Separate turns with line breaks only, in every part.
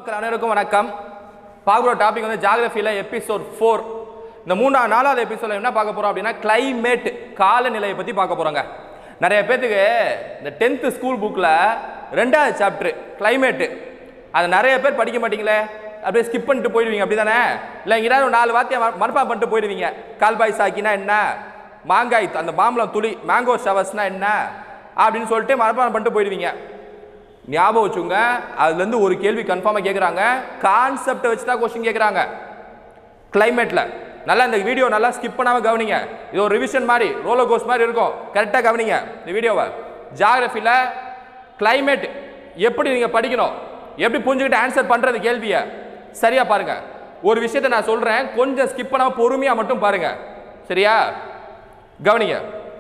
மக்கள் அனைவருக்கும் வணக்கம் பார்க்குற டாபிக் வந்து ஜாகிரபியில் எபிசோட் ஃபோர் இந்த மூணாவது நாலாவது எபிசோட என்ன பார்க்க போறோம் அப்படின்னா கிளைமேட் காலநிலையை பற்றி பார்க்க போறோங்க நிறைய பேத்துக்கு இந்த டென்த்து ஸ்கூல் புக்கில் ரெண்டாவது சாப்டர் கிளைமேட்டு அதை நிறைய பேர் படிக்க மாட்டீங்களே அப்படியே ஸ்கிப் பண்ணிட்டு போயிடுவீங்க அப்படி தானே இல்லை எங்கேயாவது ஒரு நாலு வார்த்தையை மனப்பாடம் பண்ணிட்டு போயிடுவீங்க கால்பாய் சாக்கினா என்ன மாங்காய் அந்த மாம்பழம் துளி மேங்கோ ஷவர்ஸ்னா என்ன அப்படின்னு சொல்லிட்டு மனப்பாடம் பண்ணிட்டு போயிடுவீங்க ஞாபகம் வச்சுங்க அதுலேருந்து ஒரு கேள்வி கன்ஃபார்மாக கேட்குறாங்க கான்செப்டை வச்சு தான் கொஸ்டின் கேட்குறாங்க கிளைமேட்டில் நல்லா இந்த வீடியோ நல்லா ஸ்கிப் பண்ணாமல் கவனிங்க இது ஒரு ரிவிஷன் மாதிரி ரோலோ கோஸ் மாதிரி இருக்கும் கரெக்டாக கவனிங்க இந்த வீடியோவை ஜாகிரஃபியில் கிளைமேட் எப்படி நீங்கள் படிக்கணும் எப்படி புரிஞ்சுக்கிட்டு ஆன்சர் பண்ணுறது கேள்வியை சரியாக பாருங்க ஒரு விஷயத்தை நான் சொல்கிறேன் கொஞ்சம் ஸ்கிப் பண்ணாமல் பொறுமையாக மட்டும் பாருங்க சரியா கவனிங்க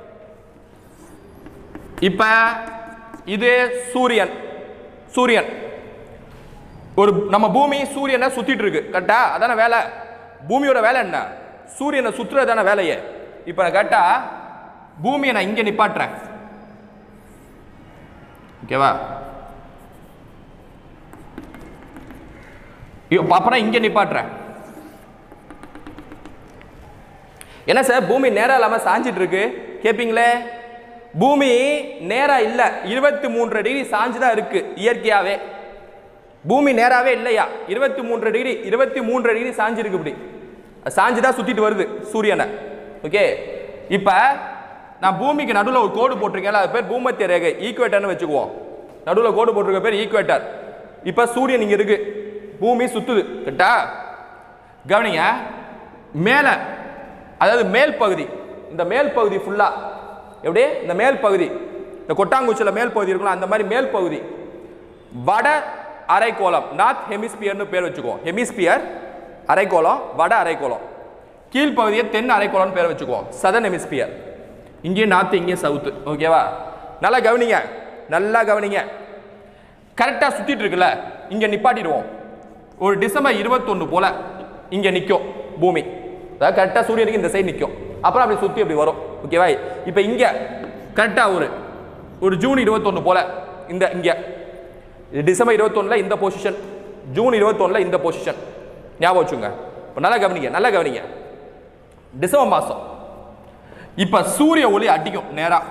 இப்போ இது சூரியன் சூரியன் ஒரு நம்ம பூமி சூரியனை சுத்திட்டு இருக்கு கரெக்டா அதான வேலை பூமியோட வேலை என்ன சூரியனை சுத்துறது தானே வேலையே இப்போ நான் கேட்டா பூமியை நான் இங்கே நிப்பாட்டுறேன் ஓகேவா இப்போ அப்புறம் இங்கே நிப்பாட்டுறேன் என்ன சார் பூமி நேரா இல்லாமல் சாஞ்சிட்டு இருக்கு கேட்பீங்களே பூமி நேரா இல்லை இருபத்தி மூன்று டிகிரி சாஞ்சு தான் இருக்கு இயற்கையாகவே பூமி நேராவே இல்லையா இருபத்தி மூன்று டிகிரி இருபத்தி மூன்று டிகிரி சாஞ்சிருக்கு இப்படி அது சாஞ்சு தான் சுற்றிட்டு வருது சூரியனை ஓகே இப்போ நான் பூமிக்கு நடுவில் ஒரு கோடு போட்டிருக்கேன்ல அது பேர் பூமத்திய ரேகை ஈக்குவேட்டர்னு வச்சுக்குவோம் நடுவில் கோடு போட்டிருக்க பேர் ஈக்குவேட்டர் இப்போ சூரியன் இங்கே இருக்கு பூமி சுத்துது கரெக்டா கவனிங்க மேலே அதாவது மேல் பகுதி இந்த மேல் பகுதி ஃபுல்லாக எப்படி இந்த மேல் பகுதி இந்த கொட்டாங்குச்சியில் மேல் பகுதி இருக்குல்ல அந்த மாதிரி மேல் பகுதி வட அரைக்கோளம் நார்த் ஹெமிஸ்பியர்னு பேர் வச்சுக்குவோம் ஹெமிஸ்பியர் அரைக்கோளம் வட அரைக்கோளம் கீழ்ப்பகுதியை தென் அரைக்கோளம்னு பேர் வச்சுக்குவோம் சதன் ஹெமிஸ்பியர் இங்கேயும் நார்த்து இங்கேயும் சவுத்து ஓகேவா நல்லா கவனிங்க நல்லா கவனிங்க கரெக்டாக சுற்றிட்டு இருக்குல்ல இங்கே நிப்பாட்டிடுவோம் ஒரு டிசம்பர் இருபத்தொன்று போல இங்கே நிற்கும் பூமி அதாவது கரெக்டாக சூரியனுக்கு இந்த சைடு நிற்கும் அப்புறம் அப்படி சுற்றி அப்படி வரும் ஓகேவா இப்போ இங்கே கரெக்டாக ஒரு ஒரு ஜூன் இருபத்தொன்று போல இந்த இங்கே இது டிசம்பர் இருபத்தொன்னில் இந்த பொசிஷன் ஜூன் இருபத்தொன்னில் இந்த பொசிஷன் ஞாபகம் வச்சுங்க இப்போ நல்லா கவனிங்க நல்லா கவனிங்க டிசம்பர் மாதம் இப்போ சூரிய ஒளி அடிக்கும் நேராக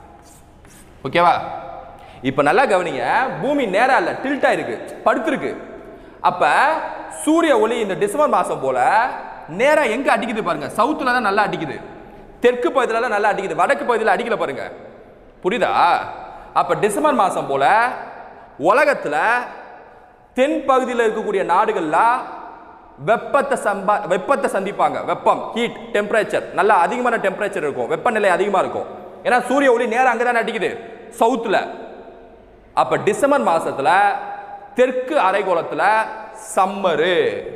ஓகேவா இப்போ நல்லா கவனிங்க பூமி நேரா இல்லை டில்ட்டா இருக்கு படுத்திருக்கு அப்ப சூரிய ஒளி இந்த டிசம்பர் மாசம் போல நேரா எங்க அடிக்குது பாருங்க சவுத்துல தான் நல்லா அடிக்குது தெற்கு பகுதியில தான் நல்லா அடிக்குது வடக்கு பகுதியில் அடிக்கல பாருங்க புரியுதா அப்ப டிசம்பர் மாசம் போல உலகத்துல தென் பகுதியில் இருக்கக்கூடிய நாடுகள்லாம் வெப்பத்தை சம்பா வெப்பத்தை சந்திப்பாங்க வெப்பம் ஹீட் டெம்பரேச்சர் நல்லா அதிகமான டெம்பரேச்சர் இருக்கும் வெப்பநிலை அதிகமாக இருக்கும் ஏன்னா சூரிய ஒளி நேரம் அங்கே தான் அடிக்குது சவுத்தில் அப்போ டிசம்பர் மாசத்துல தெற்கு அரைக்கோளத்தில் சம்மரு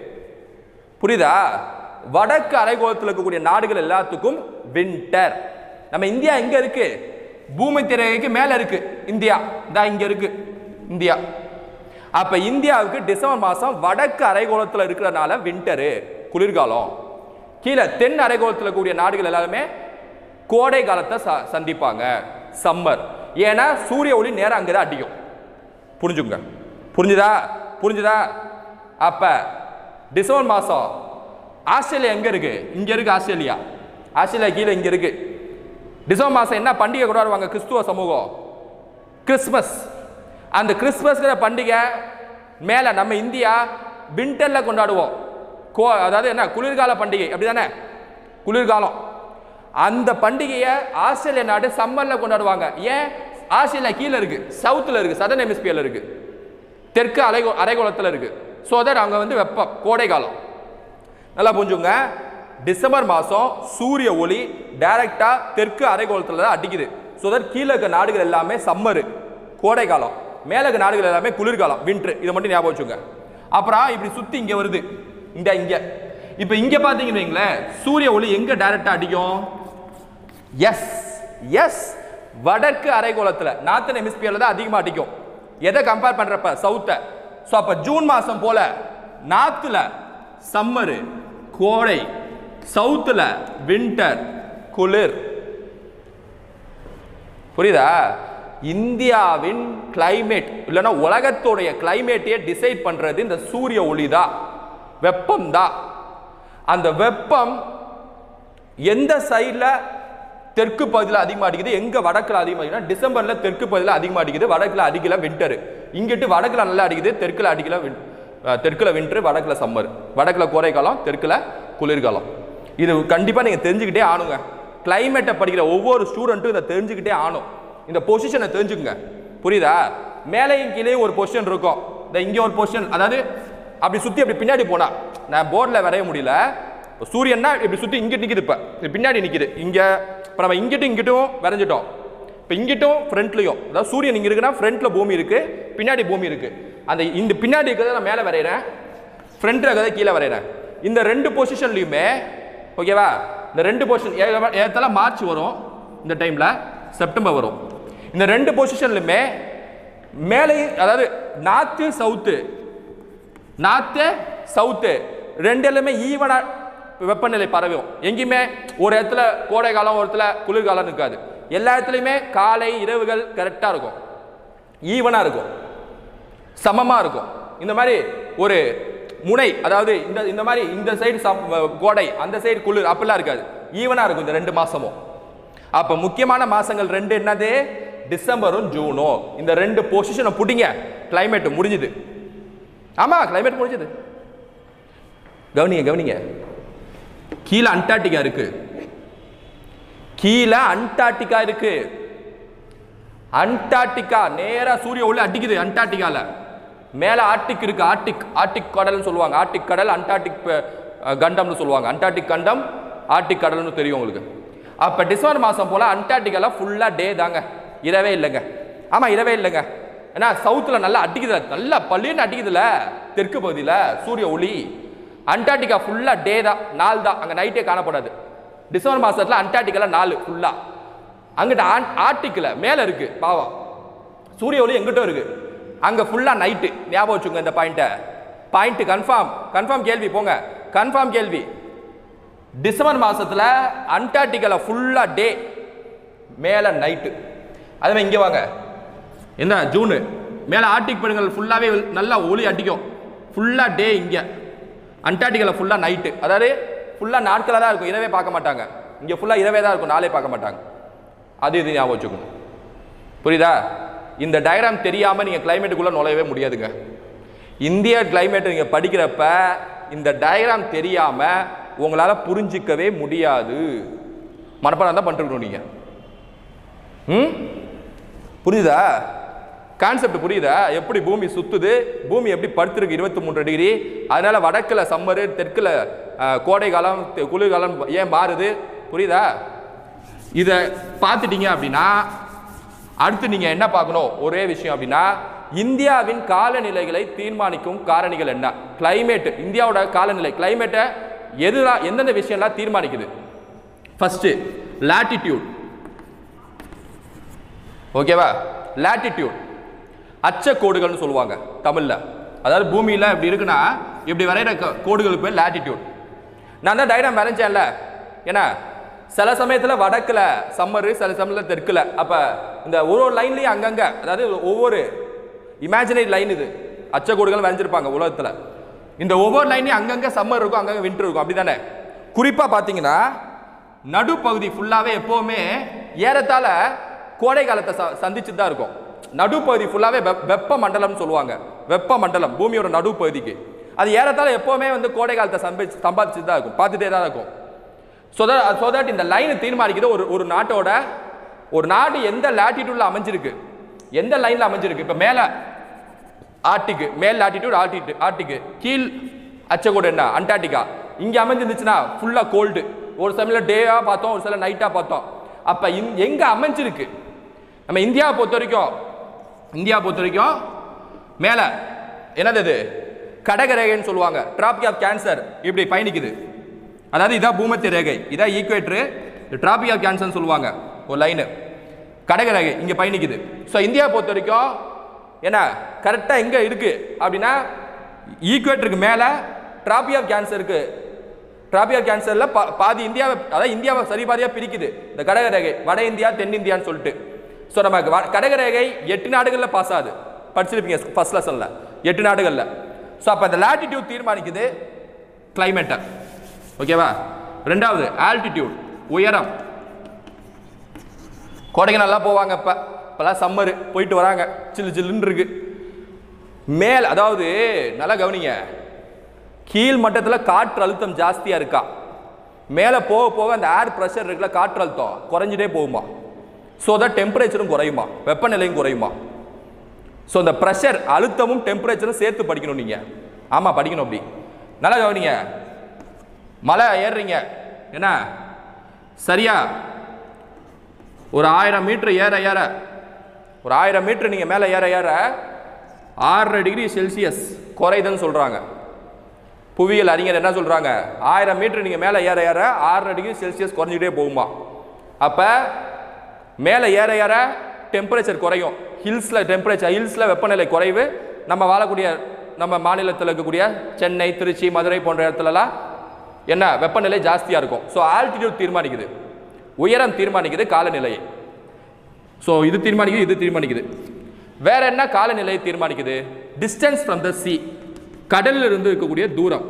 புரியுதா வடக்கு அரைக்கோளத்தில் இருக்கக்கூடிய நாடுகள் எல்லாத்துக்கும் வின்டர் நம்ம இந்தியா எங்க இருக்கு பூமி திரைக்கு மேல இருக்கு இந்தியா இதா இங்க இருக்கு இந்தியா அப்ப இந்தியாவுக்கு டிசம்பர் மாசம் வடக்கு அரைக்கோளத்தில் இருக்கிறனால வின்டரு குளிர்காலம் கீழே தென் அரைக்கோளத்தில் இருக்கக்கூடிய நாடுகள் எல்லாருமே கோடை காலத்தை ச- சந்திப்பாங்க சம்மர் ஏன்னா சூரிய ஒளி நேரம் அங்கே தான் அடிக்கும் புரிஞ்சுங்க புரிஞ்சுதா புரிஞ்சுதா அப்ப டிசம்பர் மாசம் ஆஸ்திரேலியா எங்க இருக்கு இங்க இருக்கு ஆஸ்திரேலியா ஆஸ்திரேலியா கீழே இங்க இருக்கு டிசம்பர் மாசம் என்ன பண்டிகை கொண்டாடுவாங்க கிறிஸ்துவ சமூகம் கிறிஸ்மஸ் அந்த கிறிஸ்மஸ்ங்கிற பண்டிகை மேலே நம்ம இந்தியா வின்டரில் கொண்டாடுவோம் கோ அதாவது என்ன குளிர்கால பண்டிகை அப்படிதானே குளிர்காலம் அந்த பண்டிகையை ஆஸ்திரேலியா நாடு சம்மரில் கொண்டாடுவாங்க ஏன் ஆஸ்திரேலியா கீழே இருக்கு சவுத்தில் இருக்கு சதன் ஹெமிஸ்பியரில் இருக்கு தெற்கு அரைகோ அரைகோளத்தில் இருக்கு ஸோ தட் அங்கே வந்து வெப்பம் கோடை காலம் நல்லா புரிஞ்சுங்க டிசம்பர் மாதம் சூரிய ஒளி டைரக்டாக தெற்கு அரைக்கோளத்தில் தான் அடிக்குது ஸோ தட் கீழே இருக்க நாடுகள் எல்லாமே சம்மரு கோடை காலம் மேலே இருக்க நாடுகள் எல்லாமே குளிர்காலம் வின்ட்ரு இதை மட்டும் ஞாபகம் வச்சுங்க அப்புறம் இப்படி சுற்றி இங்கே வருது இந்த இங்கே இப்போ இங்கே பார்த்தீங்கன்னு வைங்களேன் சூரிய ஒளி எங்கே டைரக்டாக அடிக்கும் எஸ் எஸ் வடக்கு அரைக்கோளத்தில் நார்த்தன் ஹெமிஸ்பியரில் தான் அதிகமாக அடிக்கும் எதை கம்பேர் பண்ணுறப்ப சவுத்தை ஸோ அப்போ ஜூன் மாதம் போல நார்த்தில் சம்மரு கோடை சவுத்தில் வின்டர் குளிர் புரியுதா இந்தியாவின் கிளைமேட் இல்லைன்னா உலகத்துடைய கிளைமேட்டையே டிசைட் பண்றது இந்த சூரிய ஒளி தான் வெப்பம் தான் அந்த வெப்பம் எந்த சைடில் தெற்கு பகுதியில் அதிகமாக அடிக்குது எங்க வடக்குல அதிகமாக அடிக்குதுன்னா டிசம்பர்ல தெற்கு பகுதியில் அதிகமாக அடிக்குது வடக்குல அடிக்கல வின்டர் இங்கிட்டு வடக்குல நல்லா அடிக்குது தெற்குல அடிக்கல win- அஹ், தெற்குல வின்டர் வடக்குல சம்மர் வடக்குல கோடைக்காலம் தெற்குல குளிர்காலம் இது கண்டிப்பா நீங்க தெரிஞ்சுக்கிட்டே ஆணுங்க கிளைமேட்டை படிக்கிற ஒவ்வொரு ஸ்டூடெண்ட்டும் இதை தெரிஞ்சுக்கிட்டே ஆணும் இந்த பொசிஷனை தெரிஞ்சுக்குங்க புரியுதா மேலேயும் கீழேயும் ஒரு பொசிஷன் இருக்கும் இந்த இங்க ஒரு பொசிஷன் அதாவது அப்படி சுத்தி அப்படி பின்னாடி போனா நான் போர்டில் வரைய முடியல இப்போ சூரியன்னா இப்படி சுத்தி இங்கிட்டு நிக்குது இப்ப இது பின்னாடி நிக்குது இங்க இப்போ நம்ம இங்கிட்டும் இங்கிட்டும் வரைஞ்சிட்டோம் இப்போ இங்கிட்டும் ஃப்ரண்ட்லையும் அதாவது சூரியன் இங்க இருக்குன்னா ஃப்ரண்ட்ல பூமி இருக்கு பின்னாடி பூமி இருக்கு அந்த இந்த பின்னாடி இருக்கிறத நான் மேலே வரைகிறேன் ஃப்ரண்ட்ல இருக்கிறத கீழே வரைகிறேன் இந்த ரெண்டு பொசிஷன்லையுமே ஓகேவா இந்த ரெண்டு பொசிஷன் ஏத்தால மார்ச் வரும் இந்த டைம்ல செப்டம்பர் வரும் இந்த ரெண்டு பொசிஷன்லையுமே மேலே அதாவது நார்த்து சவுத்து நார்த்து சவுத்து ரெண்டு எல்லாமே ஈவனா வெப்பநிலை பரவும் எங்கேயுமே ஒரு இடத்துல கோடை காலம் ஒரு இடத்துல குளிர்காலம் இருக்காது எல்லா இடத்துலையுமே காலை இரவுகள் கரெக்டாக இருக்கும் ஈவனாக இருக்கும் சமமாக இருக்கும் இந்த மாதிரி ஒரு முனை அதாவது இந்த இந்த மாதிரி இந்த சைடு சம் கோடை அந்த சைடு குளிர் அப்படிலாம் இருக்காது ஈவனாக இருக்கும் இந்த ரெண்டு மாசமும் அப்போ முக்கியமான மாசங்கள் ரெண்டு என்னது டிசம்பரும் ஜூனும் இந்த ரெண்டு பொசிஷனை பிடிங்க climate முடிஞ்சுது ஆமா climate முடிஞ்சது கவனிங்க கவனிங்க கீழே அண்டார்டிகா இருக்கு கீழே அண்டார்டிகா இருக்கு அண்டார்டிகா நேரா சூரிய ஒளி அடிக்குது அண்டார்டிகால மேல ஆர்டிக் இருக்கு ஆர்டிக் ஆர்டிக் கடல்னு சொல்லுவாங்க ஆர்டிக் கடல் அண்டார்டிக் ப- அஹ் கண்டம்னு சொல்லுவாங்க அண்டார்டிக் கண்டம் ஆர்டிக் கடல்னு தெரியும் உங்களுக்கு அப்ப டிசம்பர் மாசம் போல அண்டார்டிகால ஃபுல்லா டே தாங்க இரவே இல்லைங்க ஆமா இரவே இல்லைங்க ஏன்னா சவுத்துல நல்லா அடிக்குதுல நல்லா பள்ளின்னு அடிக்குதுல தெற்கு பகுதியில சூரிய ஒளி அண்டார்டிகா ஃபுல்லா டே தான் நாள் தான் அங்க நைட்டே காணப்படாது டிசம்பர் மாசத்துல அண்டார்டிகால நாலு ஃபுல்லா அங்கிட்ட ஆன்- ஆர்டிக்ல மேல இருக்கு பாவம் சூரிய ஒளி எங்கிட்ட இருக்கு அங்க ஃபுல்லா நைட்டு ஞாபகம் வச்சுங்க இந்த பாயிண்ட்டை பாயிண்ட் கன்ஃபார்ம் கன்ஃபார்ம் கேள்வி போங்க கன்ஃபார்ம் கேள்வி டிசம்பர் மாசத்துல அண்டார்டிகால ஃபுல்லா டே மேல நைட்டு அதே மாதிரி இங்க வாங்க என்ன ஜூனு மேல ஆர்டிக் பெருங்கல் ஃபுல்லாவே நல்லா ஒளி அடிக்கும் ஃபுல்லா டே இங்க அண்டார்டிகால ஃபுல்லா நைட்டு அதாவது ஃபுல்லா நாட்களாக தான் இருக்கும் இரவே பார்க்க மாட்டாங்க இங்க ஃபுல்லா இரவே தான் இருக்கும் நாளே பார்க்க மாட்டாங்க அது இது ஞாபகம் வச்சுக்கணும் புரியுதா இந்த டயக்ராம் தெரியாம நீங்க கிளைமேட்டுக்குள்ள நுழையவே முடியாதுங்க இந்திய கிளைமேட் நீங்க படிக்கிறப்ப இந்த டயக்ராம் தெரியாம உங்களால புரிஞ்சிக்கவே முடியாது மனப்பாடம் தான் பண்ணிருக்கணும் நீங்க ம் புரியுதா கான்செப்ட் புரியுதா எப்படி பூமி சுத்துது பூமி எப்படி படுத்திருக்கு இருபத்தி மூன்று டிகிரி அதனால வடக்குல சம்மரு தெற்குல அஹ், கோடை காலம் தெ- குளிர்காலம் ஏன் மாறுது புரியுதா இதை பார்த்துட்டீங்க அப்படின்னா அடுத்து நீங்க என்ன பார்க்கணும் ஒரே விஷயம் அப்படின்னா இந்தியாவின் காலநிலைகளை தீர்மானிக்கும் காரணிகள் என்ன கிளைமேட் இந்தியாவோட காலநிலை கிளைமேட்டை எதுலாம் எந்தெந்த விஷயம்லாம் தீர்மானிக்குது ஃபர்ஸ்ட் லாட்டிடியூட் ஓகேவா லாட்டிடியூட் அச்சக்கோடுகள்னு சொல்லுவாங்க தமிழ்ல அதாவது பூமியில இப்படி இருக்குன்னா இப்படி வரைகிற க- கோடுகளுக்கு பேர் லாட்டிடியூட் நான் தான் டயக்ராம் வரைஞ்சேன்ல ஏன்னா சில சமயத்துல வடக்குல சம்மரு சில சமயத்துல தெற்குல அப்ப இந்த ஒரு ஒரு லைன்லயும் அங்கங்க அதாவது ஒவ்வொரு இமேஜினரி லைன் இது அச்சக்கோடுகள் வரைஞ்சிருப்பாங்க உலகத்துல இந்த ஒவ்வொரு லைன்லயும் அங்கங்க சம்மர் இருக்கும் அங்கங்க வின்டர் இருக்கும் அப்படிதானே குறிப்பா பாத்தீங்கன்னா நடுப்பகுதி ஃபுல்லாவே எப்பவுமே ஏறத்தாழ கோடை காலத்தை ச சந்திச்சு தான் இருக்கும் நடுப்பகுதி ஃபுல்லாவே வெப் வெப்ப மண்டலம்னு சொல்லுவாங்க வெப்ப மண்டலம் பூமியோட நடுப்பகுதிக்கு அது ஏறத்தாழ எப்பவுமே வந்து கோடை காலத்தை சம்பி சம்பாதிச்சு தான் இருக்கும் பார்த்துட்டே தான் இருக்கும் ஸோ தட் ஸோ தட் இந்த லைன் தீர்மானிக்குது ஒரு ஒரு நாட்டோட ஒரு நாடு எந்த லாட்டிடியூட்ல அமைஞ்சிருக்கு எந்த லைன்ல அமைஞ்சிருக்கு இப்போ மேலே ஆர்டிக்கு மேல் லாட்டிடியூட் ஆர்டிட்டு ஆர்டிக்கு கீழ் அச்சக்கோடு என்ன அண்டார்டிகா இங்கே அமைஞ்சிருந்துச்சுன்னா ஃபுல்லாக கோல்டு ஒரு சமயம் டேவாக பார்த்தோம் ஒரு சில நைட்டாக பார்த்தோம் அப்போ இந் எங்கே அமைஞ்சிருக்கு நம்ம இந்தியாவை பொறுத்த வரைக்கும் இந்தியா பொறுத்த வரைக்கும் மேலே என்னது இது கடக ரேகைன்னு சொல்லுவாங்க டிராபிக் ஆஃப் கேன்சர் இப்படி பயணிக்குது அதாவது இதான் பூமத்திய ரேகை இதான் ஈக்குவேட்ரு டிராபிக் ஆஃப் கேன்சர்னு சொல்லுவாங்க ஒரு லைனு கடக ரேகை இங்கே பயணிக்குது ஸோ இந்தியா பொறுத்த வரைக்கும் என்ன கரெக்டாக எங்கே இருக்குது அப்படின்னா ஈக்குவேட்டருக்கு மேலே டிராபி ஆஃப் கேன்சருக்கு டிராபி ஆஃப் கேன்சரில் பா பாதி இந்தியாவை அதாவது இந்தியாவை சரி பாதியாக பிரிக்குது இந்த கடக ரேகை வட இந்தியா தென்னிந்தியான்னு சொல்லிட்டு ஸோ நம்ம வ- கடகரேகை எட்டு நாடுகளில் பாஸ் ஆகுது படிச்சிருப்பீங்க ஃபர்ஸ்ட் லெசனில் எட்டு நாடுகளில் ஸோ அப்போ அந்த லாட்டிடியூட் தீர்மானிக்குது கிளைமேட்டை ஓகேவா ரெண்டாவது ஆல்டிடியூட் உயரம் கொடைக்கானல்லாம் போவாங்க இப்போ இப்போலாம் சம்மரு போயிட்டு வராங்க சில்லு சில்லுன்னு இருக்கு மேல் அதாவது நல்லா கவனிங்க கீழ் மட்டத்தில் காற்று அழுத்தம் ஜாஸ்தியாக இருக்கா மேலே போக போக அந்த ஏர் ப்ரெஷர் இருக்குல்ல காற்று அழுத்தம் குறைஞ்சிட்டே போகுமா ஸோ தான் டெம்பரேச்சரும் குறையுமா வெப்பநிலையும் குறையுமா ஸோ இந்த ப்ரெஷர் அழுத்தமும் டெம்பரேச்சரும் சேர்த்து படிக்கணும் நீங்கள் ஆமாம் படிக்கணும் அப்படி நல்லா கவனிங்க மலை ஏறுறீங்க என்ன சரியா ஒரு ஆயிரம் மீட்டர் ஏற ஏற ஒரு ஆயிரம் மீட்டர் நீங்கள் மேலே ஏற ஏற ஆறரை டிகிரி செல்சியஸ் குறையுதுன்னு சொல்கிறாங்க புவியியல் அறிஞர் என்ன சொல்கிறாங்க ஆயிரம் மீட்டர் நீங்கள் மேலே ஏற ஏற ஆறரை டிகிரி செல்சியஸ் குறைஞ்சிட்டே போகுமா அப்போ மேலே ஏற ஏற டெம்பரேச்சர் குறையும் ஹில்ஸில் டெம்பரேச்சர் ஹில்ஸில் வெப்பநிலை குறைவு நம்ம வாழக்கூடிய நம்ம மாநிலத்தில் இருக்கக்கூடிய சென்னை திருச்சி மதுரை போன்ற இடத்துலலாம் என்ன வெப்பநிலை ஜாஸ்தியாக இருக்கும் ஸோ ஆல்டிடியூட் தீர்மானிக்குது உயரம் தீர்மானிக்குது காலநிலையை ஸோ இது தீர்மானிக்குது இது தீர்மானிக்குது வேற என்ன காலநிலையை தீர்மானிக்குது டிஸ்டன்ஸ் ஃப்ரம் த சி கடல்ல இருந்து இருக்கக்கூடிய தூரம்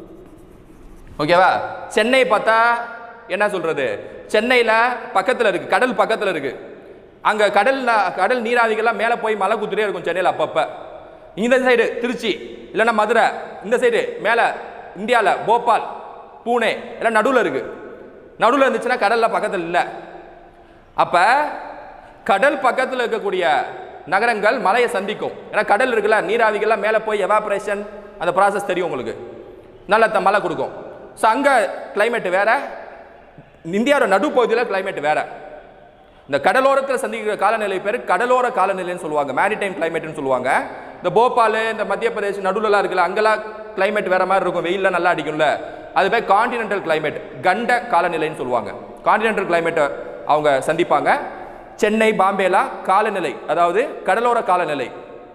ஓகேவா சென்னை பார்த்தா என்ன சொல்றது சென்னையில் பக்கத்தில் இருக்கு கடல் பக்கத்தில் இருக்கு அங்கே கடல் ந- கடல் நீராவிகள்லாம் மேலே போய் மலை குத்துட்டே இருக்கும் சென்னையில் அப்பப்போ இந்த சைடு திருச்சி இல்லைன்னா மதுரை இந்த சைடு மேலே இந்தியாவில் போபால் பூனே எல்லாம் நடுவில் இருக்கு நடுவில் இருந்துச்சுன்னா கடலில் பக்கத்தில் இல்லை அப்போ கடல் பக்கத்தில் இருக்கக்கூடிய நகரங்கள் மலையை சந்திக்கும் ஏன்னா கடல் இருக்குல்ல நீராவிகள்லாம் மேலே போய் எவாப்ரேஷன் அந்த ப்ராசஸ் தெரியும் உங்களுக்கு நல்ல த- மழை கொடுக்கும் ஸோ அங்கே climate வேற இந்தியாவோட நடுப்பகுதியில் climate வேற இந்த கடலோரத்தில் சந்திக்கிற காலநிலை பேர் கடலோர காலநிலைன்னு சொல்லுவாங்க மேரிடைம் கிளைமேட்னு சொல்லுவாங்க இந்த போபால் இந்த மத்திய பிரதேஷ் நடுவுலலாம் இருக்குல்ல அங்கெல்லாம் climate வேற மாதிரி இருக்கும் வெயில்லாம் நல்லா அடிக்கும்ல அது பேர் காண்டினென்டல் climate கண்ட காலநிலைன்னு சொல்லுவாங்க காண்டினென்டல் climate அவங்க சந்திப்பாங்க சென்னை பாம்பேலாம் காலநிலை அதாவது கடலோர காலநிலை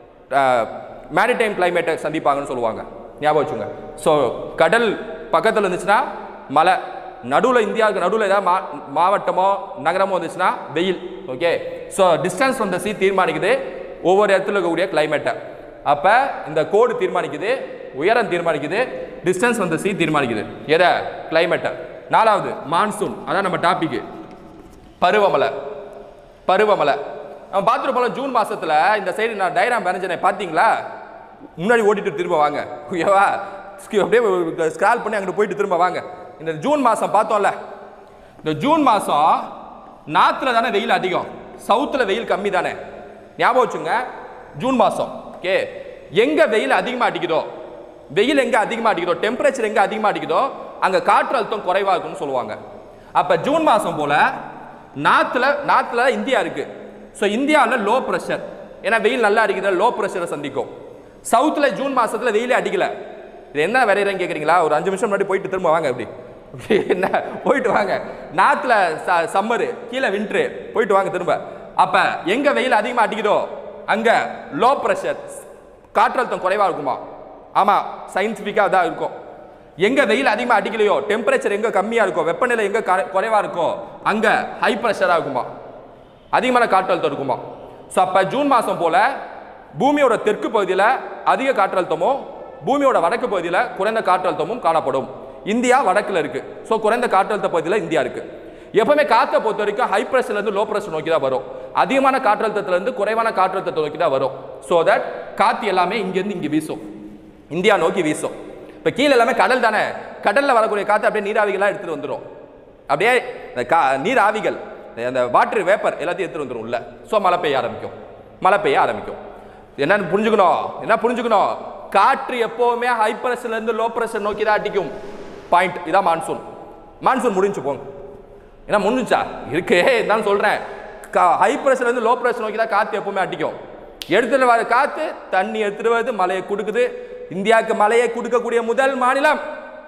மேரிடைம் கிளைமேட்டை சந்திப்பாங்கன்னு சொல்லுவாங்க ஞாபகம் வச்சுங்க ஸோ கடல் பக்கத்தில் இருந்துச்சுன்னா மலை நடுவில் இந்தியாவுக்கு நடுவில் ஏதாவது மா மாவட்டமோ நகரமோ வந்துச்சுன்னா வெயில் okay so distance from the sea தீர்மானிக்குது ஒவ்வொரு இடத்துல இருக்கக்கூடிய கிளைமேட்டை அப்போ இந்த கோடு தீர்மானிக்குது உயரம் தீர்மானிக்குது டிஸ்டன்ஸ் ஃப்ரம் த சி தீர்மானிக்குது எதை கிளைமேட்டை நாலாவது மான்சூன் அதான் நம்ம டாபிக் பருவமழை பருவமழை நம்ம பார்த்துருப்போம் ஜூன் மாசத்துல இந்த சைடு நான் டைராம் வரைஞ்சனே பார்த்தீங்களா முன்னாடி ஓட்டிட்டு திரும்ப வாங்க ஓகேவா ஸ்கி- அப்படியே ஸ்க்ரால் பண்ணி அங்கிட்டு போயிட்டு திரும்ப வாங்க இந்த ஜூன் மாதம் பார்த்தோம்ல இந்த ஜூன் மாதம் நார்த்தில் தானே வெயில் அதிகம் சவுத்தில் வெயில் கம்மி தானே ஞாபகம் வச்சுங்க ஜூன் மாதம் ஓகே எங்கே வெயில் அதிகமாக அடிக்குதோ வெயில் எங்கே அதிகமாக அடிக்குதோ டெம்பரேச்சர் எங்கே அதிகமாக அடிக்குதோ அங்கே காற்று அழுத்தம் குறைவாக இருக்கும்னு சொல்லுவாங்க அப்போ ஜூன் மாதம் போல் நார்த்தில் நார்த்தில் இந்தியா இருக்கு ஸோ இந்தியாவில் லோ ப்ரெஷர் ஏன்னா வெயில் நல்லா அடிக்குது லோ ப்ரெஷரை சந்திக்கும் சவுத்தில் ஜூன் மாசத்துல வெயிலே அடிக்கல இது என்ன வரைகிறேன்னு கேட்குறீங்களா ஒரு அஞ்சு நிமிஷம் முன்னாடி போயிட்டு திரும்ப வாங்க அப்படி அப்படி என்ன போயிட்டு வாங்க நார்த்தில் சம்மரு கீழே வின்ட்ரு போயிட்டு வாங்க திரும்ப அப்போ எங்கே வெயில் அதிகமாக அடிக்குதோ அங்கே லோ ப்ரெஷர் காற்றழுத்தம் குறைவாக இருக்குமா ஆமாம் சயின்டிஃபிக்காக தான் இருக்கும் எங்க வெயில் அதிகமாக அடிக்கலையோ டெம்பரேச்சர் எங்க கம்மியா இருக்கோ வெப்பநிலை எங்க க- குறைவா இருக்கோ அங்க ஹை ப்ரெஷரா இருக்குமா அதிகமான காற்றழுத்தம் இருக்குமா ஸோ அப்போ ஜூன் மாதம் போல பூமியோட தெற்கு பகுதியில் அதிக காற்றழுத்தமும் பூமியோட வடக்கு பகுதியில் குறைந்த காற்றழுத்தமும் காணப்படும் இந்தியா வடக்குல இருக்கு ஸோ குறைந்த காற்றழுத்த பகுதியில் இந்தியா இருக்கு எப்பவுமே காற்றை பொறுத்த வரைக்கும் ஹை ப்ரெஷர்லேருந்து லோ ப்ரெஷர் நோக்கி தான் வரும் அதிகமான காற்றழுத்தத்திலேருந்து குறைவான காற்றழுத்தத்தை நோக்கி தான் வரும் ஸோ தட் காற்று எல்லாமே இங்கேருந்து இங்கே வீசும் இந்தியா நோக்கி வீசும் இப்போ கீழே எல்லாமே கடல் தானே கடலில் வரக்கூடிய காற்று அப்படியே நீராவிகளாக எடுத்துகிட்டு வந்துடும் அப்படியே இந்த கா நீர் ஆவிகள் அந்த வாட்டர் வேப்பர் எல்லாத்தையும் எடுத்துகிட்டு வந்துடும் உள்ள ஸோ மழை பெய்ய ஆரம்பிக்கும் மழை பெய்ய ஆரம்பிக்கும் என்னன்னு புரிஞ்சுக்கணும் என்ன புரிஞ்சுக்கணும் காற்று எப்போவுமே ஹை இருந்து லோ ப்ரெஷர் நோக்கி தான் அடிக்கும் பாயிண்ட் இதான் மான்சூன் மான்சூன் முடிஞ்சு போங்க ஏன்னா முடிஞ்சுச்சா இருக்கே தான் சொல்கிறேன் ஹை இருந்து லோ ப்ரெஷர் நோக்கி தான் காற்று எப்பவுமே அடிக்கும் எடுத்துட்டு வர காற்று தண்ணி எடுத்துட்டு வருது மழையை கொடுக்குது இந்தியாவுக்கு மழையை கொடுக்கக்கூடிய முதல் மாநிலம்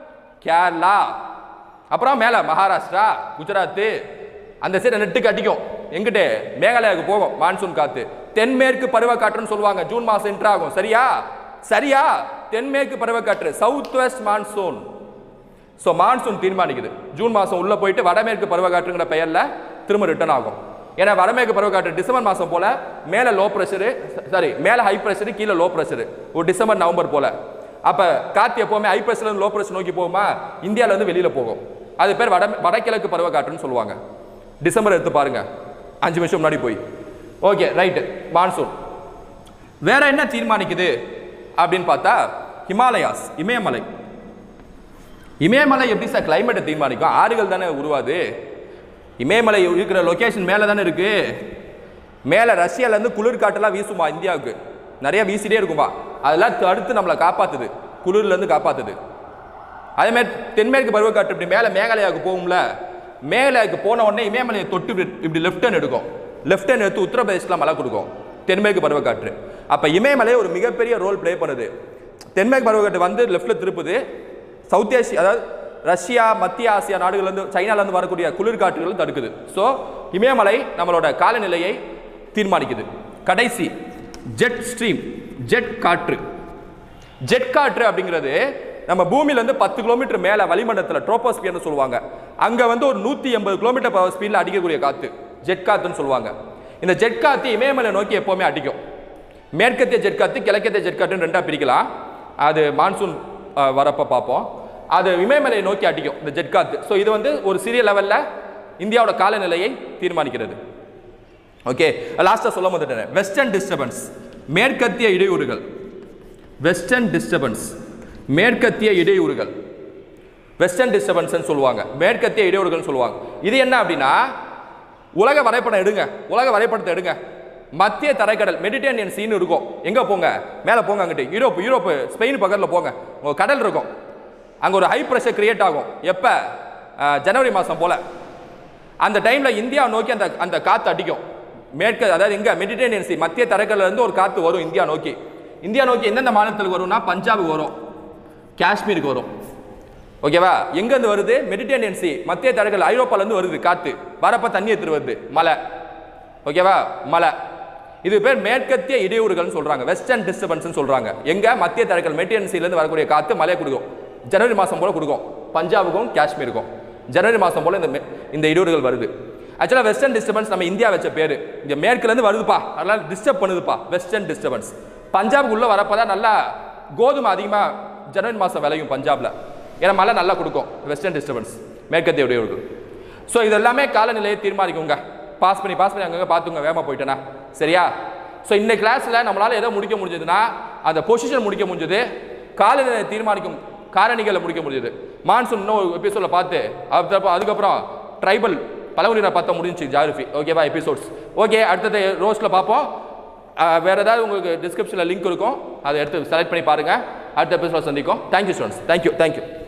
கேரளா அப்புறம் மேலே மகாராஷ்டிரா குஜராத்து அந்த சைடு நெட்டுக்கு அடிக்கும் எங்கிட்டு மேகாலயாவுக்கு போகும் மான்சூன் காத்து தென்மேற்கு பருவக்காற்றுன்னு சொல்லுவாங்க ஜூன் மாதம் என்ட்ரு ஆகும் சரியா சரியா தென்மேற்கு பருவக்காற்று south west monsoon so monsoon தீர்மானிக்குது ஜூன் மாதம் உள்ளே போயிட்டு வடமேற்கு பருவக்காற்றுங்கிற பெயரில் திரும்ப ரிட்டர்ன் ஆகும் ஏன்னா வடமேற்கு பருவக்காற்று டிசம்பர் மாதம் போல மேலே லோ ப்ரெஷரு சாரி மேலே ஹை ப்ரெஷரு கீழே லோ ப்ரெஷரு ஒரு டிசம்பர் நவம்பர் போல அப்போ காற்று எப்போவுமே ஹை ப்ரெஷர்லேருந்து லோ ப்ரெஷர் நோக்கி போகுமா இந்தியால இருந்து வெளியில் போகும் அது பேர் வட வடகிழக்கு பருவக்காற்றுன்னு சொல்லுவாங்க டிசம்பர் எடுத்து பாருங்க அஞ்சு நிமிஷம் முன்னாடி போய் ஓகே ரைட்டு மான்சூன் வேற என்ன தீர்மானிக்குது அப்படின்னு பார்த்தா ஹிமாலயாஸ் இமயமலை இமயமலை எப்படி சார் கிளைமேட்டை தீர்மானிக்கும் ஆறுகள் தானே உருவாது இமயமலை இருக்கிற லொகேஷன் மேலே தானே இருக்கு மேலே ரஷ்யாலேருந்து குளிர் காற்றெல்லாம் வீசுமா இந்தியாவுக்கு நிறைய வீசிட்டே இருக்குமா அதெல்லாம் தடுத்து நம்மளை காப்பாத்துது குளிர்லேருந்து காப்பாத்துது அதே மாதிரி தென்மேற்கு பருவக்காற்று இப்படி மேலே மேகாலயாவுக்கு போகும்ல மேகாலயாவுக்கு போன உடனே இமயமலையை தொட்டு இப்படி இப்படி லெஃப்ட் ஹேண்ட் எடுக்கும் லெஃப்ட் ஹேண்ட் எடுத்து உத்தரப்பிரதேசில் மழை கொடுக்கும் தென்மேற்கு பருவக்காற்று அப்போ இமயமலை ஒரு மிகப்பெரிய ரோல் ப்ளே பண்ணுது தென்மேற்கு பருவக்காற்று வந்து லெஃப்ட்டில் திருப்புது சவுத் ஏசியா அதாவது ரஷ்யா மத்திய ஆசியா நாடுகள்லேருந்து சைனாலேருந்து வரக்கூடிய குளிர்காற்றுகள் தடுக்குது ஸோ இமயமலை நம்மளோட காலநிலையை தீர்மானிக்குது கடைசி ஜெட் ஸ்ட்ரீம் ஜெட் காற்று ஜெட் காற்று அப்படிங்கிறது நம்ம பூமியிலேருந்து பத்து கிலோமீட்டர் மேலே வளிமண்டலத்தில் ட்ரோபோஸ்பியர்னு சொல்லுவாங்க அங்கே வந்து ஒரு நூற்றி எண்பது கிலோமீட்டர் பவர் ஸ்பீடில் அடிக்கக்கூடிய காற்று ஜெட் காற்றுன்னு சொல்லுவாங்க இந்த ஜெட் காற்று இமயமலை நோக்கி எப்போவுமே அடிக்கும் மேற்கத்திய ஜெட் காற்று கிழக்கத்திய ஜெட் காற்றுன்னு ரெண்டாக பிரிக்கலாம் அது மான்சூன் அஹ், வரப்ப பார்ப்போம் அது இமயமலையை நோக்கி அடிக்கும் இந்த ஜெட் காற்று ஸோ இது வந்து ஒரு சிறிய லெவலில் இந்தியாவோட காலநிலையை தீர்மானிக்கிறது ஓகே லாஸ்ட்டாக சொல்ல வந்துட்டேன் வெஸ்டர்ன் டிஸ்டர்பன்ஸ் மேற்கத்திய இடையூறுகள் வெஸ்டர்ன் டிஸ்டர்பன்ஸ் மேற்கத்திய இடையூறுகள் வெஸ்டர்ன் டிஸ்டர்பன்ஸ்னு சொல்லுவாங்க மேற்கத்திய இடையூறுகள்னு சொல்லுவாங்க இது என்ன அப்படின்னா உலக வரைபடம் எடுங்க உலக வரைபடத்தை எடுங்க மத்திய தரைக்கடல் மெடிடேனியன் சீன் இருக்கும் எங்க போங்க மேலே போங்க அங்கிட்டு யூரோப் யூரோப் ஸ்பெயின் பக்கத்தில் போங்க உங்க கடல் இருக்கும் அங்க ஒரு ஹை ப்ரெஷர் கிரியேட் ஆகும் எப்ப அஹ், ஜனவரி மாதம் போல அந்த டைம்ல இந்தியா நோக்கி அந்த அந்த காத்து அடிக்கும் மேற்கு அதாவது எங்க மெடிடேனியன் சி மத்திய தரைக்கடல்ல இருந்து ஒரு காத்து வரும் இந்தியா நோக்கி இந்தியா நோக்கி எந்தெந்த மாநிலத்துக்கு வரும்னா பஞ்சாபுக்கு வரும் காஷ்மீருக்கு வரும் ஓகேவா எங்கேருந்து வருது மெடிடேனியன் சி மத்திய தரைக்கடல் ஐரோப்பால இருந்து வருது காத்து வரப்ப தண்ணி எடுத்துட்டு வருது மலை ஓகேவா மலை இது பேர் மேற்கத்திய இடையூறுகள்னு சொல்றாங்க வெஸ்டர்ன் டிஸ்டர்பன்ஸ் சொல்றாங்க எங்க மத்திய தரைக்கடல் மெடிடேனியன் சீல இருந்து வரக்கூடிய காத்து மலையை கொடுக்கும் ஜனவரி மாசம் போல கொடுக்கும் பஞ்சாபுக்கும் காஷ்மீருக்கும் ஜனவரி மாசம் போல இந்த மெ- இந்த இடையூறுகள் வருது ஆக்சுவலாக வெஸ்டர்ன் டிஸ்டர்பன்ஸ் நம்ம இந்தியா வச்ச பேர் இங்க மேற்குல இருந்து வருதுப்பா அதனால டிஸ்டர்ப் பண்ணுதுப்பா வெஸ்டர்ன் டிஸ்டர்பன்ஸ் பஞ்சாபுக்கு உள்ள வரப்பதான் நல்லா கோதுமை அதிகமா ஜனவரி மாசம் விளையும் பஞ்சாப்ல ஏன்னா மழை நல்லா கொடுக்கும் வெஸ்டர்ன் டிஸ்டர்பன்ஸ் மேற்கத்திய இடையூறுகள் ஸோ இது எல்லாமே காலநிலையை தீர்மானிக்குங்க பாஸ் பண்ணி பாஸ் பண்ணி அங்கங்கே பார்த்துங்க வேகமாக போயிட்டேனா சரியா ஸோ இந்த கிளாஸில் நம்மளால் எதை முடிக்க முடிஞ்சதுன்னா அந்த பொசிஷன் முடிக்க முடிஞ்சது காலநிலையை தீர்மானிக்கும் காரணிகளை முடிக்க முடிஞ்சது மான்சூன் இன்னும் எபிசோட பார்த்து அதுக்கப்புறம் அதுக்கப்புறம் ட்ரைபல் பழங்குடியினர் பார்த்தா முடிஞ்சு ஜாகிரபி ஓகேவா எபிசோட்ஸ் ஓகே அடுத்தது ரோஸ்ட்டில் பார்ப்போம் அஹ், வேற ஏதாவது உங்களுக்கு டிஸ்கிரிப்ஷனில் லிங்க் இருக்கும் அதை எடுத்து செலக்ட் பண்ணி பாருங்கள் அடுத்த எபிசோட சந்திக்கும் தேங்க்யூ ஸ்டூடெண்ட்ஸ் தேங்க்யூ தேங்க்யூ